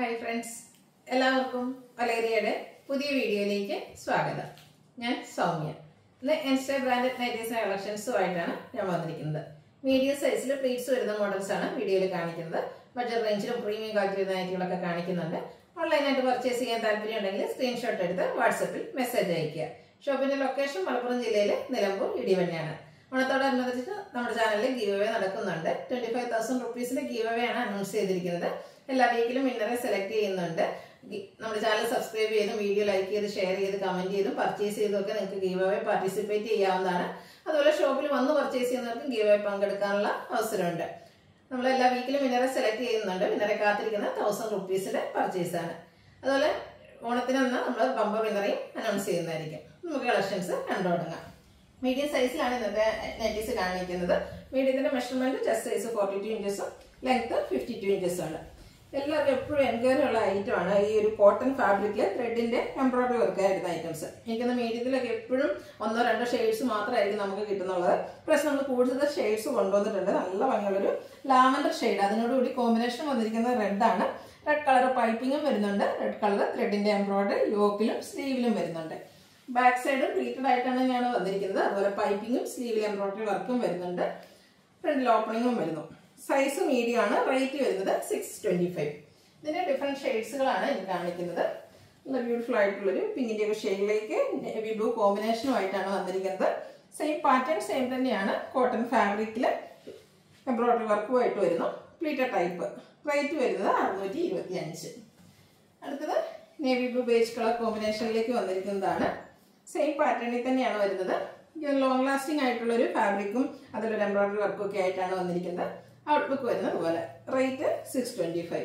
hi friends എല്ലാവർക്കും വലേറിയയുടെ പുതിയ വീഡിയോയിലേക്ക് സ്വാഗതം ഞാൻ സൗമ്യ ഇന്ന് എൻസ്റ്റേ ബ്രാൻഡഡ് നൈറ്റീസ് കളക്ഷൻസുമായിട്ടാണ് ഞാൻ വന്നിരിക്കുന്നത് മീഡിയം സൈസിൽ പ്ലീറ്റ്സ് വരുന്ന മോഡൽസ് ആണ് വീഡിയോയിൽ കാണിക്കുന്നത് ബഡ്ജറ്റ് റേഞ്ചിലും പ്രീമിയം ക്വാളിറ്റി നൈറ്റികളൊക്കെ കാണിക്കുന്നുണ്ട് ഓൺലൈനായിട്ട് പർച്ചേസ് ചെയ്യാൻ താല്പര്യം ഉണ്ടെങ്കിൽ സ്ക്രീൻഷോട്ട് എടുത്ത് വാട്സപ്പിൽ മെസ്സേജ് അയയ്ക്കുക ഷോപ്പിന്റെ ലൊക്കേഷൻ മലപ്പുറം ജില്ലയിലെ നിലമ്പൂർ ഇടിവണ്ണയാണ് ഓണത്തോടനുബന്ധിച്ച് നമ്മുടെ ചാനലിൽ ഗീവ് അവേ നടക്കുന്നുണ്ട് ട്വന്റി ഫൈവ് തൗസൻഡ് റുപ്പീസിന്റെ ഗീവ് അവേ ആണ് അനൗൺസ് ചെയ്തിരിക്കുന്നത് എല്ലാ വീക്കിലും വിന്നറെ സെലക്ട് ചെയ്യുന്നുണ്ട് ഗി- നമ്മുടെ ചാനൽ സബ്സ്ക്രൈബ് ചെയ്തും വീഡിയോ ലൈക്ക് ചെയ്ത് ഷെയർ ചെയ്ത് കമന്റ് ചെയ്തും പർച്ചേസ് ചെയ്തും ഒക്കെ നിങ്ങൾക്ക് ഗീവ് അവേ പാർട്ടിസിപ്പേറ്റ് ചെയ്യാവുന്നതാണ് അതുപോലെ ഷോപ്പിൽ വന്ന് പർച്ചേസ് ചെയ്യുന്നവർക്കും ഗീവ് അവേ പങ്കെടുക്കാനുള്ള അവസരമുണ്ട് നമ്മൾ എല്ലാ വീക്കിലും വിന്നറെ സെലക്ട് ചെയ്യുന്നുണ്ട് വിന്നറെ കാത്തിരിക്കുന്ന തൗസൻഡ് റുപ്പീസിന്റെ പർച്ചേസ് ആണ് അതുപോലെ ഓണത്തിനന്ന് നമ്മൾ ബമ്പർ വിന്നറേയും അനൗൺസ് ചെയ്യുന്നതായിരിക്കും നമുക്ക് കളക്ഷൻസ് കണ്ടു തുടങ്ങാം മീഡിയം സൈസിലാണ് ഇന്നത്തെ നെറ്റീസ് കാണിക്കുന്നത് മീഡിയത്തിന്റെ measurement chest size forty two ഇഞ്ചസും ലെങ്ത് ഫിഫ്റ്റി ടു ഇഞ്ചസും ആണ് എല്ലാവർക്കും എപ്പോഴും എൻക്വയറി ഉള്ള ഐറ്റം ആണ് ഈ ഒരു കോട്ടൺ ഫാബ്രിക്കില് ത്രെഡിന്റെ എംബ്രോയിഡറി വർക്ക് ആയിരുന്ന ഐറ്റംസ് എനിക്കൊന്ന് മീഡിയത്തിലൊക്കെ എപ്പോഴും ഒന്നോ രണ്ടോ ഷെയ്ഡ്സ് മാത്രമായിരിക്കും നമുക്ക് കിട്ടുന്നുള്ളത് പക്ഷെ നമ്മൾ കൂടുതൽ ഷെയ്ഡ്സ് കൊണ്ടുവന്നിട്ടുണ്ട് നല്ല ഭംഗിയുള്ളൊരു ലാവൻഡർ ഷെയ്ഡ് അതിനോടുകൂടി കോമ്പിനേഷൻ വന്നിരിക്കുന്നത് റെഡ് ആണ് റെഡ് കളർ പൈപ്പിങ്ങും വരുന്നുണ്ട് റെഡ് കളർ ത്രെഡിന്റെ എംബ്രോയിഡറി യോക്കിലും സ്ലീവിലും വരുന്നുണ്ട് ബാക്ക് സൈഡ് പ്ലീറ്റഡ് ആയിട്ടാണ് ഞാൻ വന്നിരിക്കുന്നത് അതുപോലെ പൈപ്പിങ്ങും സ്ലീവിൽ എംബ്രോയിഡറി വർക്കും വരുന്നുണ്ട് ഫ്രണ്ടിൽ ഓപ്പണിങ്ങും വരുന്നു സൈസ് മീഡിയം ആണ് റേറ്റ് വരുന്നത് സിക്സ് ട്വന്റി ഫൈവ് ഇതിന്റെ ഡിഫറെന്റ് ഷെയ്ഡ്സുകളാണ് എനിക്ക് കാണിക്കുന്നത് നല്ല ബ്യൂട്ടിഫുൾ ആയിട്ടുള്ളൊരു പിങ്കിന്റെ ഒക്കെ ഷെയ്ഡിലേക്ക് ഹെവി ബ്ലൂ കോമ്പിനേഷനുമായിട്ടാണ് വന്നിരിക്കുന്നത് സെയിം പാറ്റേൺ സെയിം തന്നെയാണ് കോട്ടൺ ഫാബ്രിക്കിൽ എംബ്രോയിഡറി വർക്കുമായിട്ട് വരുന്നു പ്ലീറ്റഡ് ടൈപ്പ് റേറ്റ് വരുന്നത് അറുന്നൂറ്റി ഇരുപത്തി അഞ്ച് അടുത്തത് നേവി ബ്ലൂ ബേജ് കളർ കോമ്പിനേഷനിലേക്ക് വന്നിരിക്കുന്നതാണ് സെയിം പാറ്റേണിൽ തന്നെയാണ് വരുന്നത് ലോങ് ലാസ്റ്റിംഗ് ആയിട്ടുള്ള ഒരു ഫാബ്രിക്കും അതിലൊരു എംബ്രോയിഡറി വർക്കും ഒക്കെ ആയിട്ടാണ് വന്നിരിക്കുന്നത് ഔട്ട്ലുക്ക് വരുന്നത് പോലെ റേറ്റ് സിക്സ് ട്വന്റി ഫൈവ്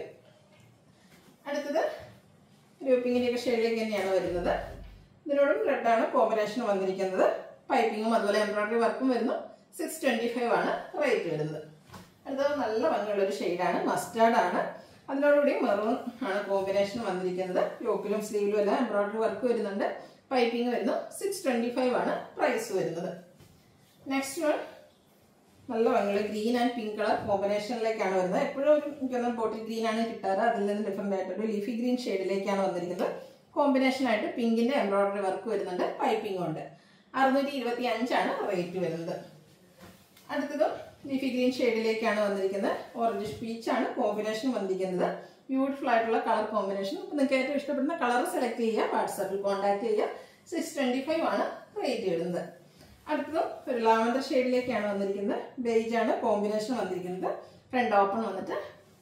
അടുത്തത് ഒരു പിങ്കിൻ്റെ ഒക്കെ ഷെയ്ഡിലേക്ക് തന്നെയാണ് വരുന്നത് ഇതിനോടും റെഡാണ് കോമ്പിനേഷൻ വന്നിരിക്കുന്നത് പൈപ്പിങ്ങും അതുപോലെ എംബ്രോയിഡറി വർക്കും വരുന്നു സിക്സ് ട്വന്റി ഫൈവ് ആണ് റേറ്റ് വരുന്നത് അടുത്തത് നല്ല ഭംഗിയുള്ള ഒരു ഷെയ്ഡാണ് മസ്റ്റാർഡ് ആണ് അതിനോടുകൂടി മെറൂൺ ആണ് കോമ്പിനേഷൻ വന്നിരിക്കുന്നത് യോക്കിലും സ്ലീവിലും എല്ലാം എംബ്രോയിഡറി വർക്ക് വരുന്നുണ്ട് പൈപ്പിംഗ് വരുന്നു സിക്സ് ട്വന്റി ഫൈവ് ആണ് പ്രൈസ് വരുന്നത് നെക്സ്റ്റ് വൺ നല്ല ഭംഗിയുള്ള ഗ്രീൻ ആൻഡ് പിങ്ക് കളർ കോമ്പിനേഷനിലേക്കാണ് വരുന്നത് എപ്പോഴും ഒരു എനിക്കൊന്നും ബോട്ടിൽ ഗ്രീൻ ആണ് കിട്ടാറ് അതിൽ നിന്ന് ഡിഫറെന്റ് ആയിട്ടൊരു ലീഫി ഗ്രീൻ ഷെയ്ഡിലേക്കാണ് വന്നിരിക്കുന്നത് കോമ്പിനേഷൻ ആയിട്ട് പിങ്കിന്റെ എംബ്രോയിഡറി വർക്ക് വരുന്നുണ്ട് പൈപ്പിംഗ് ഉണ്ട് അറുന്നൂറ്റി ഇരുപത്തി അഞ്ചാണ് റേറ്റ് വരുന്നത് അടുത്തതും ലീഫി ഗ്രീൻ ഷെയ്ഡിലേക്കാണ് വന്നിരിക്കുന്നത് ഓറഞ്ച് പീച്ച് ആണ് കോമ്പിനേഷൻ വന്നിരിക്കുന്നത് ബ്യൂട്ടിഫുൾ ആയിട്ടുള്ള കളർ കോമ്പിനേഷൻ അപ്പോൾ നിങ്ങൾക്ക് ഏറ്റവും ഇഷ്ടപ്പെടുന്ന കളർ സെലക്ട് ചെയ്യുക വാട്സാപ്പിൽ കോൺടാക്ട് ചെയ്യുക സിക്സ് ട്വന്റി ഫൈവ് ആണ് റേറ്റ് വരുന്നത് അടുത്തതും ഒരു ലാവൻഡർ ഷെയ്ഡിലേക്കാണ് വന്നിരിക്കുന്നത് ബേജ് ആണ് കോമ്പിനേഷൻ വന്നിരിക്കുന്നത് ഫ്രണ്ട് ഓപ്പൺ വന്നിട്ട്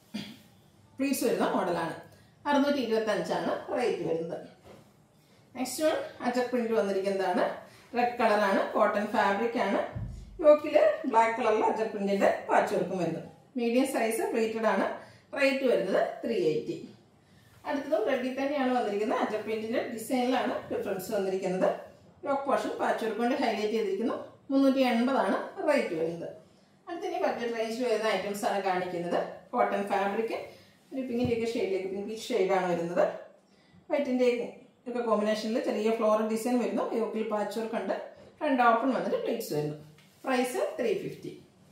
പ്ലീസ് വരുന്ന മോഡലാണ് അറുന്നൂറ്റി ഇരുപത്തി അഞ്ചാണ് റേറ്റ് വരുന്നത് നെക്സ്റ്റ് വൺ അജക് പ്രിന്റ് വന്നിരിക്കുന്നതാണ് റെഡ് കളറാണ് കോട്ടൺ ഫാബ്രിക് ആണ് യോക്കില് ബ്ലാക്ക് കളറിൽ അജക് പ്രിന്റിന്റെ പാച്ച് വർക്കും വരുന്നു മീഡിയം സൈസ് പ്ലേറ്റഡ് ആണ് റേറ്റ് വരുന്നത് ത്രീ എയ്റ്റി അടുത്തതും റെഡിൽ തന്നെയാണ് വന്നിരിക്കുന്നത് അജക് പ്രിന്റിന്റെ ഡിസൈനിലാണ് ഡിഫറൻസ് വന്നിരിക്കുന്നത് യോക്ക് പോർഷൻ പാച്ച് വർക്ക് കൊണ്ട് ഹൈലൈറ്റ് ചെയ്തിരിക്കുന്നു മുന്നൂറ്റി എൺപതാണ് റേറ്റ് വരുന്നത് അടുത്തിനി ബഡ്ജറ്റ് റേഞ്ചിൽ വരുന്ന ഐറ്റംസ് ആണ് കാണിക്കുന്നത് കോട്ടൺ ഫാബ്രിക് ഒരു പിങ്കിൻ്റെ ഒക്കെ ഷെയ്ഡിലേക്ക് പിങ്ക് ഷെയ്ഡാണ് വരുന്നത് വൈറ്റിൻ്റെ ഒക്കെ കോമ്പിനേഷനിൽ ചെറിയ ഫ്ലോറൽ ഡിസൈൻ വരുന്നു യോക്കിൽ പാച്ച് വർക്ക് ഉണ്ട് ഫ്രണ്ട് ഓപ്പൺ വന്നിട്ട് പ്ലേറ്റ്സ് വരുന്നു പ്രൈസ് ത്രീ ഫിഫ്റ്റി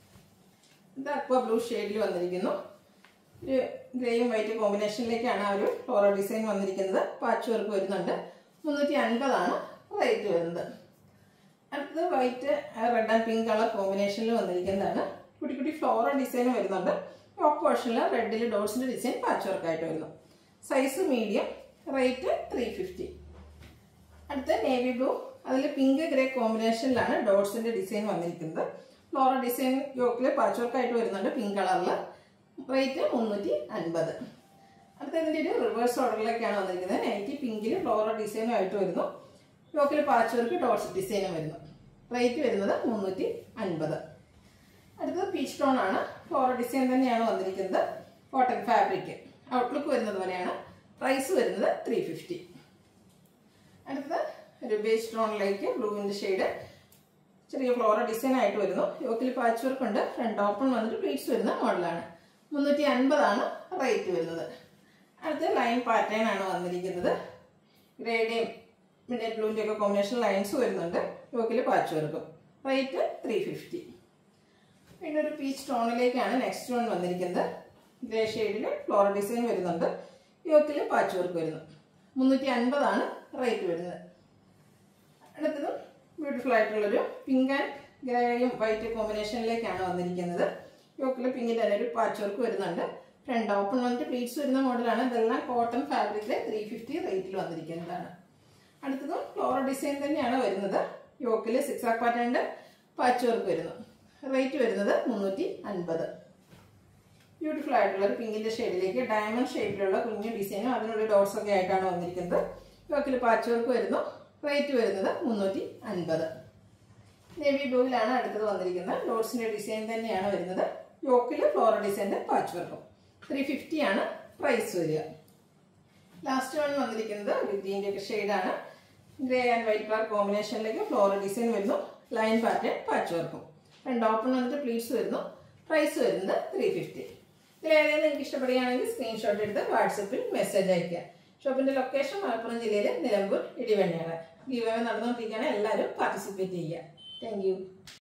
ഇത് അക്വ ബ്ലൂ ഷെയ്ഡിൽ വന്നിരിക്കുന്നു ഒരു ഗ്രേയും വൈറ്റ് കോമ്പിനേഷനിലേക്കാണ് ആ ഒരു ഫ്ലോറൽ ഡിസൈൻ വന്നിരിക്കുന്നത് പാച്ച് വർക്ക് വരുന്നുണ്ട് മുന്നൂറ്റി അൻപതാണ് റേറ്റ് വരുന്നത് അടുത്തത് white red and pink colour കോമ്പിനേഷനിൽ വന്നിരിക്കുന്നതാണ് കുട്ടി കുട്ടി ഫ്ലോറൽ ഡിസൈൻ വരുന്നുണ്ട് ടോപ്പ് പോർഷനിൽ റെഡിൽ ഡോട്ട്സിന്റെ ഡിസൈൻ പാച്ച് വർക്ക് ആയിട്ട് വരുന്നു size medium rate three fifty അടുത്ത നേവി ബ്ലൂ അതിൽ പിങ്ക് ഗ്രേ കോമ്പിനേഷനിലാണ് ഡോട്ട്സിന്റെ ഡിസൈൻ വന്നിരിക്കുന്നത് ഫ്ലോറൽ ഡിസൈൻ യോക്കിൽ പാച്ച് വർക്ക് ആയിട്ട് വരുന്നുണ്ട് പിങ്ക് കളറിൽ റേറ്റ് മുന്നൂറ്റി അൻപത് അടുത്ത ഇതിൻ്റെ ഒരു റിവേഴ്സ് ഓർഡറിലേക്കാണ് വന്നിരിക്കുന്നത് നൈറ്റി പിങ്കിൽ ഫ്ലോറൽ ഡിസൈനും ആയിട്ട് വരുന്നു യോക്കിൽ പാച്ച് വർക്ക് ഡോട്ട്സ് ഡിസൈനും വരുന്നു റേറ്റ് വരുന്നത് മുന്നൂറ്റി അൻപത് അടുത്തത് പീച്ച് ടോൺ ആണ് ഫ്ലോറൽ ഡിസൈൻ തന്നെയാണ് വന്നിരിക്കുന്നത് കോട്ടൺ ഫാബ്രിക് ഔട്ട്ലുക്ക് വരുന്നത് പോലെയാണ് പ്രൈസ് വരുന്നത് ത്രീ ഫിഫ്റ്റി അടുത്തത് ഒരു ബേസ് ടോണിലേക്ക് ബ്ലൂവിൻ്റെ ഷെയ്ഡ് ചെറിയ ഫ്ലോറൽ ഡിസൈൻ ആയിട്ട് വരുന്നു യോക്കിൽ പാച്ച് വർക്ക് ഉണ്ട് ഫ്രണ്ട് ഓപ്പൺ വന്നിട്ട് പ്ലീറ്റ്സ് വരുന്ന മോഡലാണ് മുന്നൂറ്റി അൻപതാണ് റേറ്റ് വരുന്നത് അടുത്ത ലൈൻ പാറ്റേൺ ആണ് വന്നിരിക്കുന്നത് ഗ്രേഡേയും പിന്നെ ബ്ലൂവിൻ്റെ ഒക്കെ കോമ്പിനേഷൻ ലൈൻസ് വരുന്നുണ്ട് യോക്കിൽ പാച്ച് വർക്കും റേറ്റ് ത്രീ ഫിഫ്റ്റി പിന്നെ ഒരു പീച്ച് ടോണിലേക്കാണ് നെക്സ്റ്റ് വൺ വന്നിരിക്കുന്നത് ഗ്രേ ഷെയ്ഡിൽ ഫ്ലോറൽ ഡിസൈൻ വരുന്നുണ്ട് യോക്കിൽ പാച്ച് വർക്ക് വരുന്നു മുന്നൂറ്റി അൻപതാണ് റേറ്റ് വരുന്നത് അടുത്തത് ബ്യൂട്ടിഫുൾ ആയിട്ടുള്ളൊരു പിങ്ക് ആൻഡ് ഗ്രേയും വൈറ്റ് കോമ്പിനേഷനിലേക്കാണ് വന്നിരിക്കുന്നത് യോക്കിൽ പിങ്കിൻ്റെ തന്നെ ഒരു പാച്ച് വർക്ക് വരുന്നുണ്ട് ഫ്രണ്ട് ഓപ്പൺ വന്നിട്ട് പ്ലീറ്റ്സ് വരുന്ന മോഡലാണ് ഇതെല്ലാം കോട്ടൺ ഫാബ്രിക്കിൽ ത്രീ ഫിഫ്റ്റി റേറ്റിൽ വന്നിരിക്കുന്നതാണ് അടുത്തതും ഫ്ലോറൽ ഡിസൈൻ തന്നെയാണ് വരുന്നത് യോക്കിൽ സിക്സ് ആക്ക് പാറ്റേണിൻ്റെ പാച്ച് വർക്ക് വരുന്നു റേറ്റ് വരുന്നത് മുന്നൂറ്റി അൻപത് ബ്യൂട്ടിഫുൾ ആയിട്ടുള്ള ഒരു പിങ്കിന്റെ ഷെയ്ഡിലേക്ക് ഡയമണ്ട് ഷേപ്പിലുള്ള കുഞ്ഞു ഡിസൈനും അതിനുള്ള ഡോട്ട്സ് ഒക്കെ ആയിട്ടാണ് വന്നിരിക്കുന്നത് യോക്കിൽ പാച്ച് വർക്ക് വരുന്നു റേറ്റ് വരുന്നത് മുന്നൂറ്റി അൻപത് നേവി ബ്ലൂവിലാണ് അടുത്തത് വന്നിരിക്കുന്നത് ഡോട്ട്സിന്റെ ഡിസൈൻ തന്നെയാണ് വരുന്നത് യോക്കിൽ ഫ്ലോറൽ ഡിസൈൻ്റെ പാച്ച് വർക്കും ത്രീ ഫിഫ്റ്റി ആണ് പ്രൈസ് വരിക ലാസ്റ്റ് വൺ വന്നിരിക്കുന്നത് ഒരു ഗ്രീൻ്റെ ഒക്കെ ഷെയ്ഡാണ് ഗ്രേ ആൻഡ് വൈറ്റ് കളർ കോമ്പിനേഷനിലേക്ക് ഫ്ലോറൽ ഡിസൈൻ വരുന്നു ലൈൻ പാറ്റേൺ പാച്ച് വർക്കും രണ്ട് ഓപ്പൺ വന്നിട്ട് പ്ലീറ്റ്സ് വരുന്നു പ്രൈസ് വരുന്നത് ത്രീ ഫിഫ്റ്റി ഇതിലേതെങ്കിലും നിങ്ങൾക്ക് ഇഷ്ടപ്പെടുകയാണെങ്കിൽ സ്ക്രീൻഷോട്ട് എടുത്ത് വാട്സപ്പിൽ മെസ്സേജ് അയക്കുക ഷോപ്പിന്റെ ലൊക്കേഷൻ മലപ്പുറം ജില്ലയിലെ നിലമ്പൂർ ഇടിവണ്ണയാണ് ഗീവ് നടന്നുകൊണ്ടിരിക്കുകയാണ് എല്ലാവരും പാർട്ടിസിപ്പേറ്റ് ചെയ്യുക താങ്ക്